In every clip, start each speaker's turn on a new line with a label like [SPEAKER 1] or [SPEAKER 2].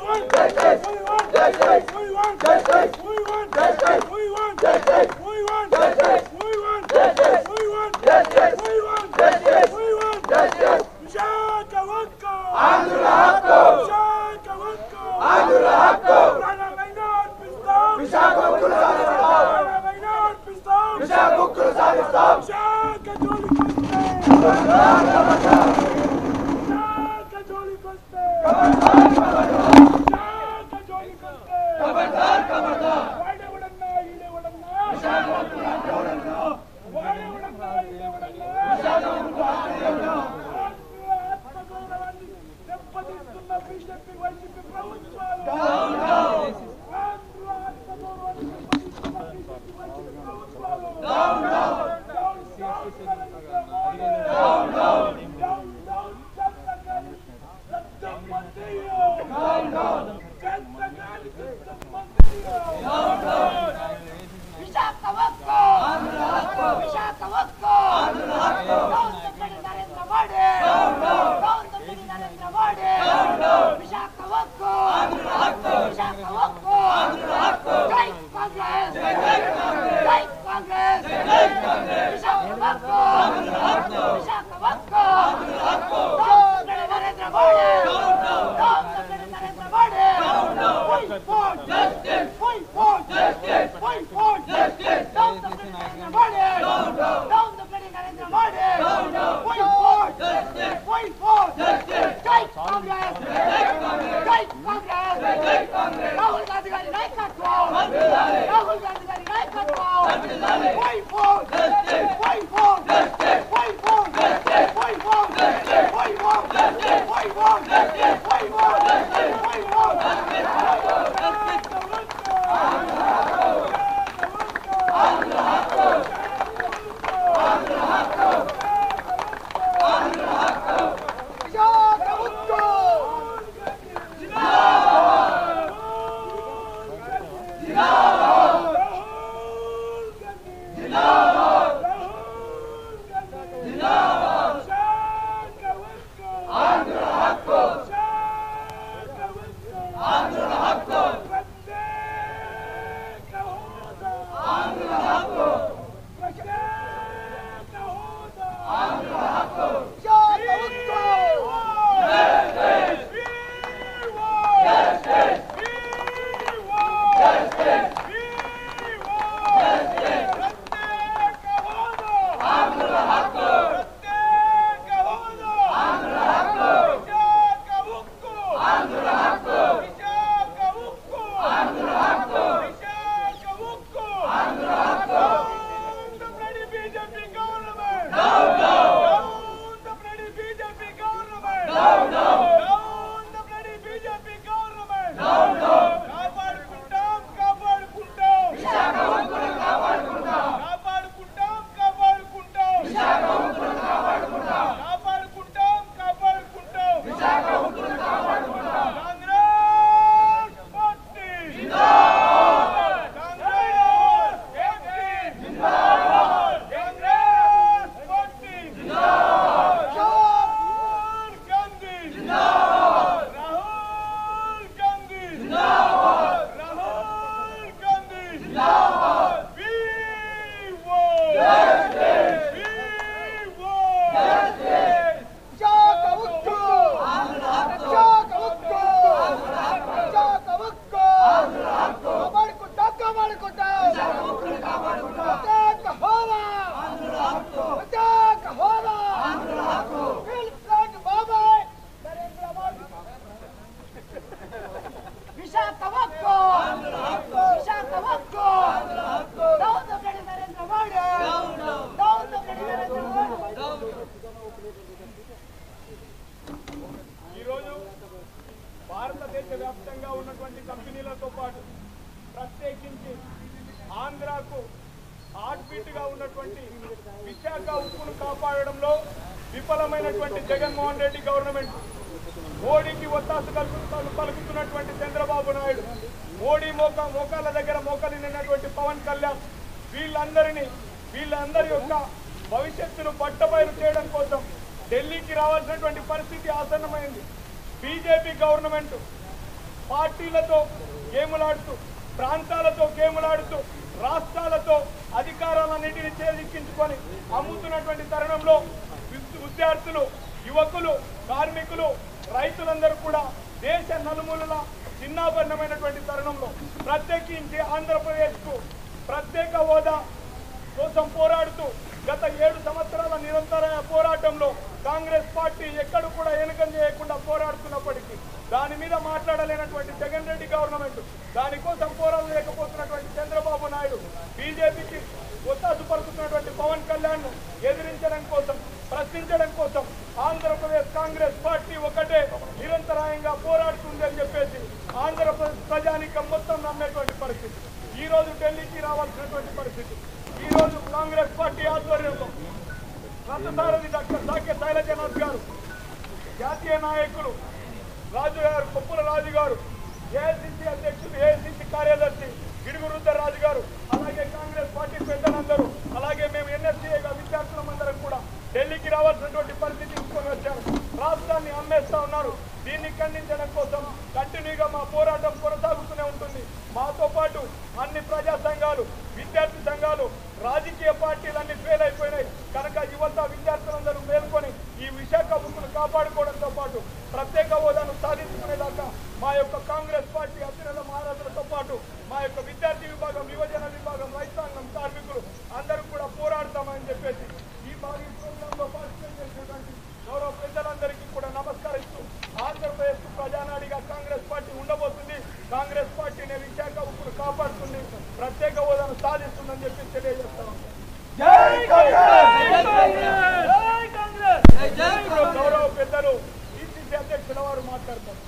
[SPEAKER 1] రాహుల్ గాంధీ గారి నాయకత్వం రాహుల్ గాంధీ గారి నాయకత్వం పోయి పో పోయి పో పోయి పో పోయి పో పోయి పో పోయి పో పోయి పో పోయి పో
[SPEAKER 2] కాపాడుకుంటాం కాపాడుకుంటాం కాపాడుకుంటాం కాపాడుకుంటాం కాపాడుకుంటాం కాపాడుకుంటాం Congress party Congress party Congress party Rahul Gandhi Rahul Gandhi Rahul Gandhi We won! We won!
[SPEAKER 1] విశాఖవక్కు విశాఖవక్కు down the bloody Narendra Modi down the bloody Narendra Modi
[SPEAKER 2] ఈరోజు భారతదేశ వ్యాప్తంగా ఉన్నటువంటి కంపెనీలతో పాటు ప్రత్యేకించి ఆంధ్రాకు హార్ట్ బీట్ గా ఉన్నటువంటి విశాఖ ఉక్కును కాపాడడంలో విఫలమైనటువంటి జగన్మోహన్ రెడ్డి గవర్నమెంట్ మోడీకి ఒత్తాసు కలుపుతాను పలుకుతున్నటువంటి చంద్రబాబు నాయుడు మోడీ మోక మోకాళ్ళ దగ్గర మోకాలు నిన్నటువంటి పవన్ కళ్యాణ్ వీళ్ళందరినీ వీళ్ళందరి యొక్క భవిష్యత్తును పట్టబయలు చేయడం కోసం ఢిల్లీకి రావాల్సినటువంటి పరిస్థితి ఆసన్నమైంది బీజేపీ గవర్నమెంట్ పార్టీలతో గేములాడుతూ ప్రాంతాలతో గేములాడుతూ రాష్ట్రాలతో అధికారాలన్నింటినీ చేజిక్కించుకొని అమ్ముతున్నటువంటి తరుణంలో విద్య- విద్యార్థులు యువకులు కార్మికులు రైతులందరూ కూడా దేశ నలుమూలల చిన్నాభరణమైనటువంటి తరుణంలో ప్రత్యేకించి ఆంధ్రప్రదేశ్కు ప్రత్యేక హోదా కోసం పోరాడుతూ గత ఏడు సంవత్సరాల నిరంతర పోరాటంలో కాంగ్రెస్ పార్టీ ఎక్కడ కూడా వెనుకం చేయకుండా పోరాడుతున్నప్పటికీ దాని మీద మాట్లాడలేనటువంటి జగన్ రెడ్డి గవర్నమెంట్ దానికోసం పోరాడలేకపోతున్నటువంటి చంద్రబాబు నాయుడు బీజేపీకి ఒత్తాసు పలుకుతున్నటువంటి పవన్ కళ్యాణ్ ను ఎదిరించడం కోసం ప్రశ్నించడం కోసం ఆంధ్రప్రదేశ్ కాంగ్రెస్ పార్టీ ఒకటే నిరంతరాయంగా పోరాడుతుంది అని చెప్పేసి ఆంధ్రప్రదేశ్ ప్రజానికం మొత్తం నమ్మేటువంటి పరిస్థితి ఈ రోజు ఢిల్లీకి రావాల్సినటువంటి పరిస్థితి ఈ రోజు కాంగ్రెస్ పార్టీ ఆధ్వర్యంలో రథసారథి డాక్టర్ సాకే శైలజనాథ్ గారు జాతీయ నాయకులు రాజు గారు కొప్పుల రాజు గారు ఏఐసిసి అధ్యక్షులు ఏఐసిసి కార్యదర్శి గిడుగు రుద్రరాజు గారు అలాగే కాంగ్రెస్ పార్టీ పెద్దలందరూ అలాగే మేము ఎన్ఎస్సీఏగా విద్యార్థులందరం కూడా ఢిల్లీకి రావాల్సినటువంటి పరిస్థితి తీసుకొని వచ్చారు రాష్ట్రాన్ని అమ్మేస్తా ఉన్నారు దీన్ని ఖండించడం కోసం కంటిన్యూగా మా పోరాటం కొనసాగుతూనే ఉంటుంది మాతో పాటు అన్ని ప్రజా సంఘాలు విద్యార్థి సంఘాలు రాజకీయ పార్టీలన్నీ ఫెయిల్ అయిపోయినాయి కనుక యువత విద్యార్థులందరూ మేల్కొని ఈ విశాఖ ఉక్కును కాపాడుకోవడంతో పాటు ప్రత్యేక హోదాను సాధించుకునేదాకా మా యొక్క కాంగ్రెస్ పార్టీ అభ్యర్థుల మహారాజులతో పాటు మా యొక్క విద్యార్థి విభాగం యువజన విభాగం రైతాంగం కార్మికులు అందరూ కూడా పోరాడతామని చెప్పేసి ఈ భారీ ప్రోగ్రామ్ లో పార్టిసిపేట్ చేసినటువంటి గౌరవ పెద్దలందరికీ కూడా నమస్కరిస్తూ ఆంధ్రప్రదేశ్ ప్రజానాడిగా కాంగ్రెస్ పార్టీ ఉండబోతుంది కాంగ్రెస్ పార్టీని విశాఖ ఉక్కును కాపాడుతుంది ప్రత్యేక హోదాను సాధిస్తుందని చెప్పి తెలియజేస్తాం గౌరవ పెద్దలు ఈసీసీ అధ్యక్షుల వారు మాట్లాడతారు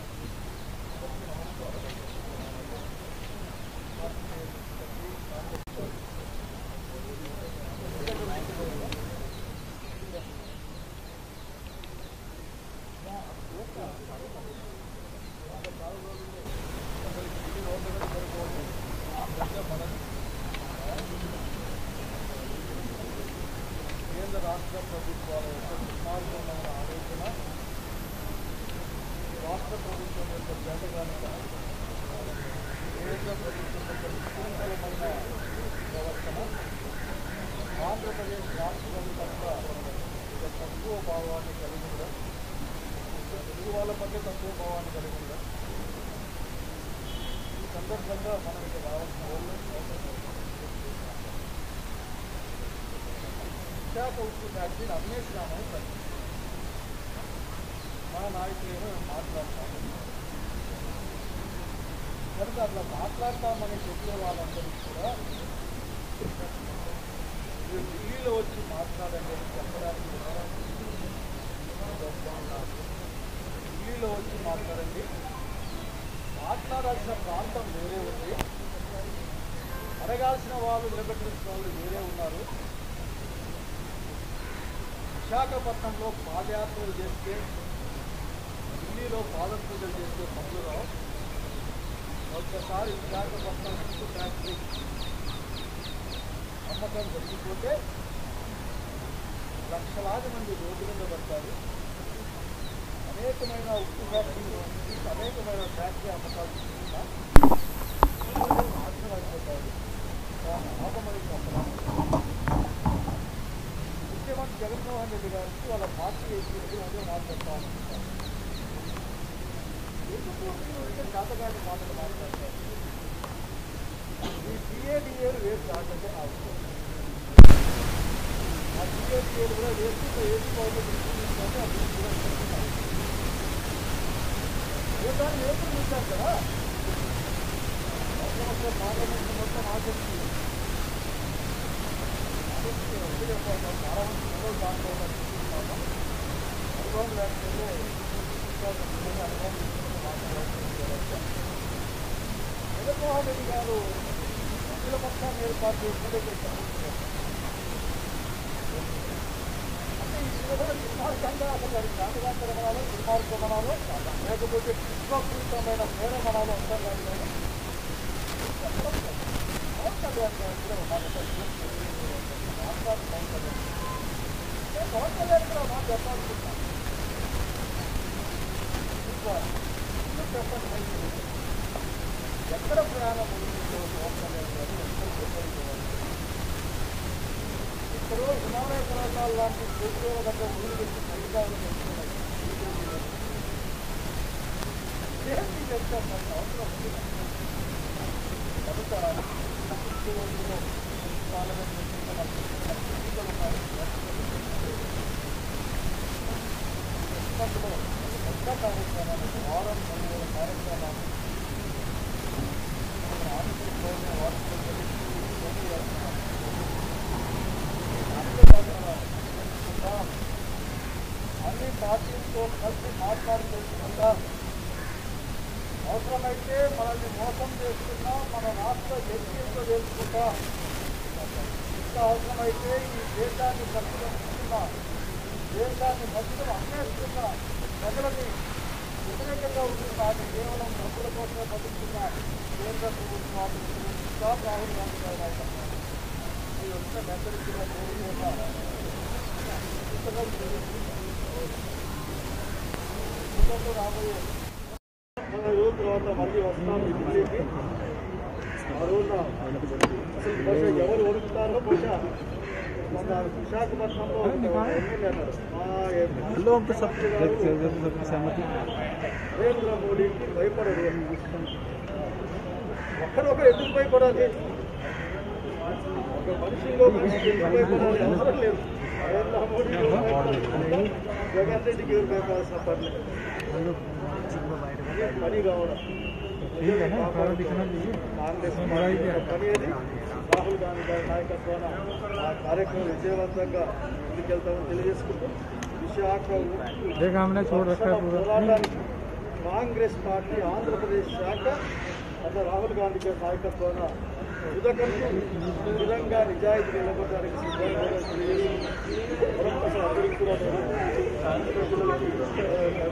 [SPEAKER 3] కేంద్ర రాష్ట్ర ప్రభుత్వాల యొక్క దుర్మార్గమైన ఆలోచన రాష్ట్ర ప్రభుత్వం యొక్క చేతగానిక కేంద్ర ప్రభుత్వం యొక్క విశృంఖలమైన ప్రవర్తన ఆంధ్రప్రదేశ్ రాష్ట్రం పట్ల ఒక తక్కువ భావాన్ని కలిగి ఉండడం తెలుగు వాళ్ళ పట్ల తక్కువ భావాన్ని కలిగి ఉండడం ఈ సందర్భంగా మనం ఇక్కడ రావాల్సిన అవసరం లేదు. విశాఖ ఉక్కు ఫ్యాక్టరీని అమ్మేసినామని ప్రశ్న మా నాయకులేమో మాట్లాడతాము కనుక అట్లా మాట్లాడతామని చెప్పే వాళ్ళందరికీ కూడా మీరు ఢిల్లీలో వచ్చి మాట్లాడండి అని చెప్పడానికి కూడా ఢిల్లీలో వచ్చి మాట్లాడండి మాట్లాడాల్సిన ప్రాంతం వేరే ఉంది అడగాల్సిన వాళ్ళు నిలబెట్టిన వాళ్ళు వేరే ఉన్నారు విశాఖపట్నంలో పాదయాత్రలు చేస్తే ఢిల్లీలో పాదపూజలు చేస్తే పనులు ఒక్కసారి విశాఖపట్నం ఉక్కు ఫ్యాక్టరీ అమ్మకం జరిగిపోతే లక్షలాది మంది రోడ్డు మీద పడతారు అనేకమైన ఉక్కు ఫ్యాక్టరీలు అనేకమైన ఫ్యాక్టరీ అమ్మకాలు చేసుకుంటా నాశనం అయిపోతారు దాన్ని ఆపమని చెప్పడానికి ముఖ్యమంత్రి జగన్మోహన్ రెడ్డి గారికి వాళ్ళ పార్టీ ఎగ్జిక్యూటివ్ అదే మాట్లాడుతూ ఉంటారు ఎందుకు మీరు ఇంత శాతగాని మాటలు మాట్లాడతారు ఈ టీఏడిఏలు వేరు కాకపోతే అవసరం ఆ టీఏడిఏలు కూడా వేసుకుంటే ఏది బాగుంటుంది అది కూడా చేస్తున్నారు. ఏ దాన్ని ఏదో చూశారు కదా మొత్తం అసలు పార్లమెంట్ మొత్తం ఆసక్తి జగన్మోహన్ రెడ్డి గారు అఖిల పక్షాన్ని ఏర్పాటు చేసుకుంటే అంటే ఈ విధంగా దుర్మార్గంగా అసలు వారి జాతకాంతర మనాలు దుర్మార్గ మనాలు లేకపోతే విశ్వపూరితమైన నేర మనాలు ఉంటారు కానీ పవన్ కళ్యాణ్ గారు కూడా మాట్లాడుతున్నారు పవన్ కళ్యాణ్ నేను పవన్ కళ్యాణ్ కూడా మాట చెప్పాలనుకుంటున్నాను ఎందుకు చెప్పండి ఎక్కడ ప్రయాణం ఉంటుందో అవసరం లేదు కానీ ఎక్కడ చెప్పాలి ఇప్పుడు హిమాలయ పర్వతాల లాంటి సూర్యుల దగ్గర ఊరు పెట్టి సరికాలు ఏంటి చెప్తారు మనకు అవసరం ఉంది కనుక ఈ రోజుల్లో పార్లమెంట్ ఎన్నికల ఎన్నికలు ఉన్నాయి. ఎన్నికల్లో పెద్ద కార్యక్రమాలు వారం పదివేల కార్యక్రమాలు మన ఆంధ్రప్రదేశ్లోనే వాటిలో కలిసి కొన్ని చేస్తున్నాం. అన్ని పార్టీలతో కలిసి మాట్లాడి తెలుసుకుంటా అవసరమైతే మనల్ని మోసం చేసుకున్నా మన రాష్ట్ర ఎన్నికలతో చేసుకుంటా ఇంకా అవసరమైతే ఈ దేశాన్ని పట్టుకున్నా దేశాన్ని మధ్యలో అమ్మేస్తున్నా ప్రజలని వ్యతిరేకంగా ఉంటున్న అది కేవలం డబ్బుల కోసమే బతుకుతున్న కేంద్ర ప్రభుత్వాలు ఇంకా రాహుల్ గాంధీ గారి నాయకత్వం ఈ వచ్చిన మెదడుకున్న కోరుకున్న పుస్తకం పుస్తకంలో రాబోయే మన రోజుల తర్వాత మళ్ళీ వస్తాము ఢిల్లీకి ఆ రోజున అసలు బహుశా ఎవరు వణుకుతారో బహుశా మన విశాఖపట్నంలో ఒక ఎమ్మెల్యే అన్నారు మా నరేంద్ర మోడీకి భయపడరు ఒక్కరొకరు ఎందుకు భయపడాలి ఒక మనిషిలో మనిషికి ఎందుకు భయపడాలి అవసరం లేదు నరేంద్ర మోడీ జగన్ రెడ్డికి ఎవరు భయపడాల్సిన పని లేదు పని కావడం కాంగ్రెస్ పార్టీ యొక్క పని అది రాహుల్ గాంధీ గారి నాయకత్వాన ఆ కార్యక్రమం విజయవంతంగా ముందుకెళ్తామని తెలియజేసుకుంటూ విశాఖ పక్షాన పోరాటానికి కాంగ్రెస్ పార్టీ ఆంధ్రప్రదేశ్ శాఖ అట్లా రాహుల్ గాంధీ గారి నాయకత్వాన ఉదకంతో స్థిరంగా నిజాయితీ నిలబడడానికి సిద్ధంగా తెలియజేసుకుంటూ మరొకసారి అందరికీ కూడా నేను ఆంధ్రప్రదేశ్కి